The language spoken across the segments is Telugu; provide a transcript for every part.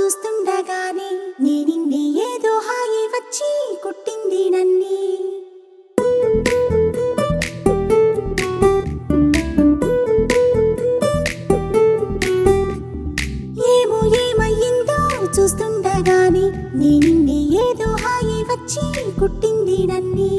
చూస్తుండగానే నీ నిన్నే ఏదో హాయి వచ్చి కొట్టింది నన్ని ఏమో ఏమయ్యిందో చూస్తుండగానే నీ నిన్నే ఏదో హాయి వచ్చి కొట్టింది నన్ని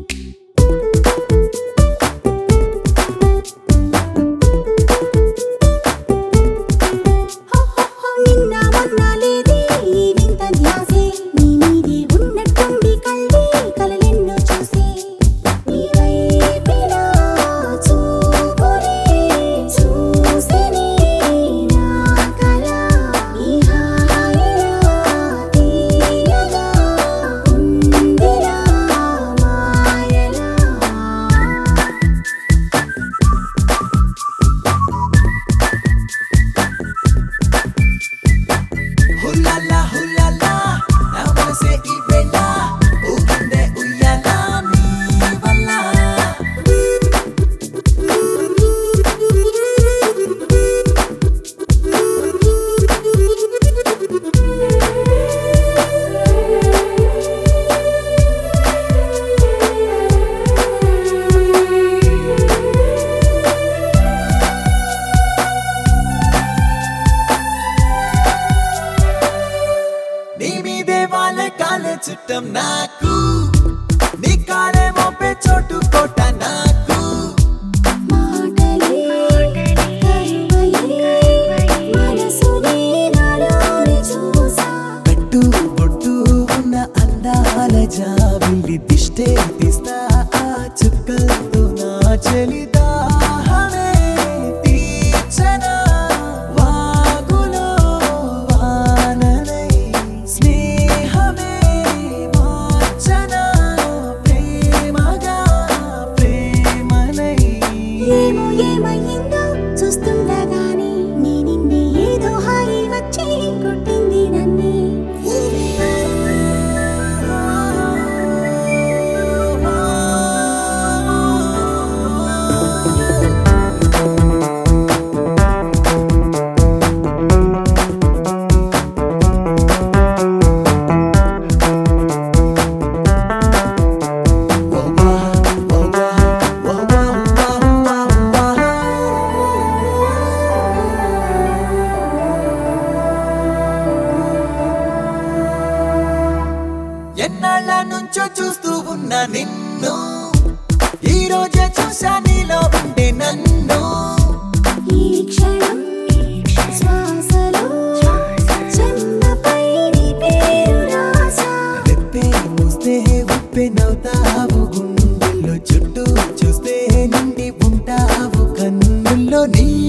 నిన్న మొన్న లేదే ఈ వింత ధ్యాసే నీ మీదే ఉన్నట్టుండి కళ్ళే కలలెన్నో చూసే నీ వైపినా చూపులే చూసినే నా కల ఈ హాయిలా తీయగా ఉందిరా మాయలా హుల్లాలా హుల్లాలా నా మనసే ఈ వేళ ఊగిందే ఉయ్యాలా నీ వల్ల నీ మీదే వాళ్ళ కాలే చుట్టం నాకు నీ కాలే మోపే చోటు కోట నాకు మాటలే కరువయ్యే మనసునే నాలోని చూసా పెట్టు బొట్టు ఉన్న అందాల జాబిల్లి దిష్టే తీస్తా ఆ చుక్కలతో నా చలిదాహమే తీర్చనా వాగులో వాననై స్నేహమే మార్చనా ప్రేమగా ప్రేమనై ఏమో ఏమయ్యిందో చూస్తుండగానే నీ నిన్నే ఏదో హాయి వచ్చి కొట్టింది నన్నే ఎన్నాళ్ళ నుంచో చూస్తూ ఉన్న నిన్ను ఈ రోజే చూసా నీలో ఉండే నన్ను ఈ క్షణం శ్వాసలో చెన్నపై నీ పేరు రాసా రెప్పే మూస్తే ఉప్పే నవ్వుతావు గుండెల్లో చుట్టూ చూస్తే నిండి ఉంటావు కన్నుల్లో నీ